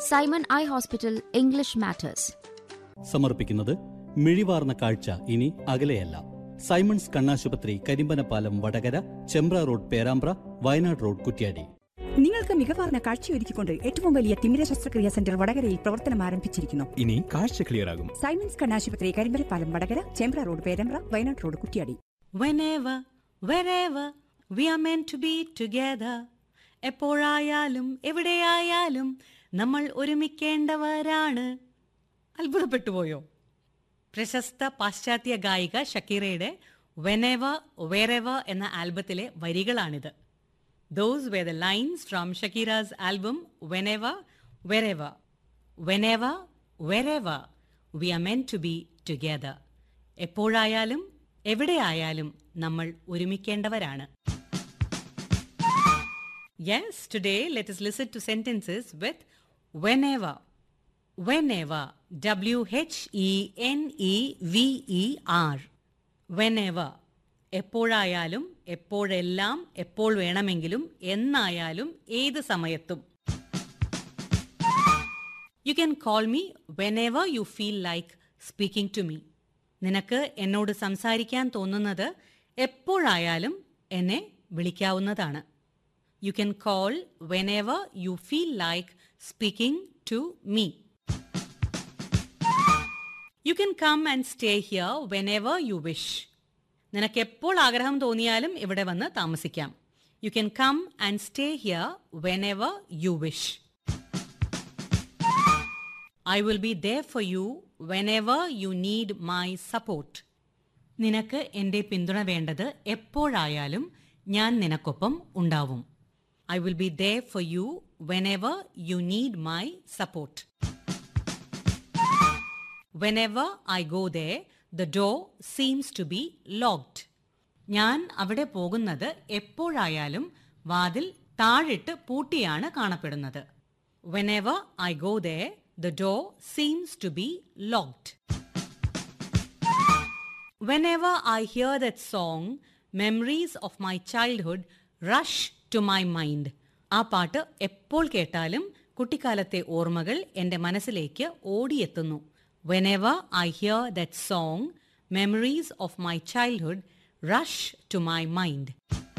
Simon eye hospital English matters സമർപ്പിക്കുന്നത് മിഴിവാർന്ന കാഴ്ച ഇനി അകലെയല്ല സൈമൺസ് കണ്ണാശുപത്രി കരിമ്പനപ്പാലം വടകര ചെമ്പ്ര റോഡ് പേരാമ്പ്ര വയനാട് റോഡ് കുറ്റ്യാടി നിങ്ങൾക്ക് മികവാർന്ന കാഴ്ചയൊരുക്കിക്കൊണ്ട് ഏറ്റവും വലിയ തിമിര ശസ്ത്രക്രിയാ സെന്റർ വടകരയിൽ പ്രവർത്തനം ആരംഭിച്ചിരിക്കുന്നു ഇനി കാഴ്ച ക്ലിയർ ആകും സൈമൻസ് കണ്ണാശുപത്രി Karimbanapalam Vadakara Chembra road Perambra Wayanad road Kuttiady Whenever, wherever, we are meant to be together. എപ്പോഴായാലും എവിടെയായാലും നമ്മൾ ഒരുമിക്കേണ്ടവരാണ് അത്ഭുതപ്പെട്ടു പോയോ പ്രശസ്ത പാശ്ചാത്യ ഗായിക ഷക്കീറയുടെ വെനെവ വെറെവ എന്ന ആൽബത്തിലെ വരികളാണിത് those were the lines from Shakira's album Whenever, Wherever. Whenever, wherever, we are meant to be together. എപ്പോഴായാലും എവിടെയായാലും നമ്മൾ ഒരുമിക്കേണ്ടവരാണ് Yes, today let us listen to sentences with whenever. Whenever. W H E N E V E R. Whenever. എപ്പോഴായാലും എപ്പോഴെല്ലാം എപ്പോൾ വേണമെങ്കിലും എന്നായാലും ഏത് സമയത്തും you can call me whenever you feel like speaking to me നിനക്ക് എന്നോട് സംസാരിക്കാൻ തോന്നുന്നത് എപ്പോഴായാലും എന്നെ വിളിക്കാവുന്നതാണ് you can call whenever you feel like speaking to me you can come and stay here whenever you wish നിനക്ക് എപ്പോൾ ആഗ്രഹം തോന്നിയാലും ഇവിടെ വന്ന് താമസിക്കാം you can come and stay here whenever you wish I will be there for you whenever you need my support നിനക്ക് എൻ്റെ പിന്തുണ വേണ്ടത് എപ്പോഴായാലും ഞാൻ നിനക്കൊപ്പം ഉണ്ടാവും I will be there for you whenever you need my support whenever I go there the door seems to be locked ഞാൻ അവിടെ പോകുന്നത് എപ്പോഴായാലും വാതിൽ താഴിട്ട് പൂട്ടിയാണ് കാണപ്പെടുന്നത് whenever I go there the door seems to be locked Whenever I hear that song, memories of my childhood rush to my mind. ആ പാട്ട് എപ്പോൾ കേട്ടാലും കുട്ടിക്കാലത്തെ ഓർമ്മകൾ എൻ്റെ മനസ്സിലേക്ക് ഓടിയെത്തുന്നു whenever I hear that song memories of my childhood rush to my mind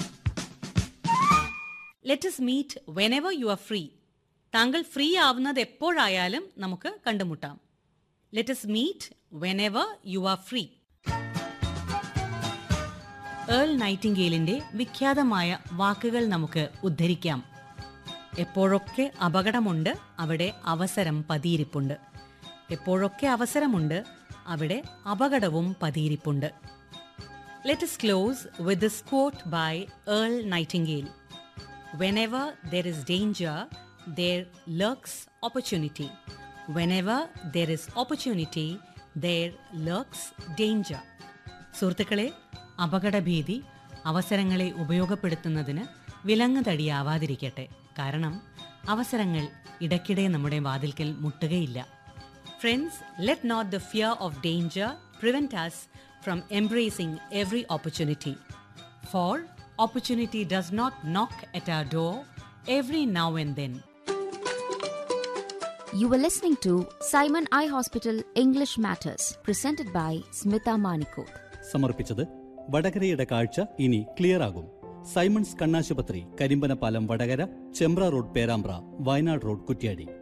let's meet whenever you are free താങ്കൾ ഫ്രീ ആവുന്നത് എപ്പോഴായാലും നമുക്ക് കണ്ടുമുട്ടാം let's meet whenever you are free Earl നൈറ്റിംഗേലിന്റെ വിഖ്യാതമായ വാക്കുകൾ നമുക്ക് ഉദ്ധരിക്കാം എപ്പോഴൊക്കെ അപകടമുണ്ട് അവിടെ അവസരം പതിയിരിപ്പുണ്ട് എപ്പോഴൊക്കെ അവസരമുണ്ട് അവിടെ അപകടവും പതിയിരിപ്പുണ്ട് let's close with this quote by Earl Nightingale Whenever there is danger, there lurks opportunity. Whenever there is opportunity, there lurks danger. സുഹൃത്തുക്കളെ അപകടഭീതി അവസരങ്ങളെ ഉപയോഗപ്പെടുത്തുന്നതിന് വിലങ്ങ് തടിയാവാതിരിക്കട്ടെ കാരണം അവസരങ്ങൾ ഇടയ്ക്കിടെ നമ്മുടെ വാതിൽക്കൽ മുട്ടുകയില്ല friends let not the fear of danger prevent us from embracing every opportunity For opportunity does not knock at our door every now and then. You were listening to Simon Eye Hospital English Matters, presented by Smita Manikot. സമർപ്പിച്ചത് വടകരയുടെ കാഴ്ച ഇനി clear ആകും Simon's കണ്ണാശുപത്രി Karimbanapalam Vadakara Chembra road Perambra Wayanad road Kuttiadi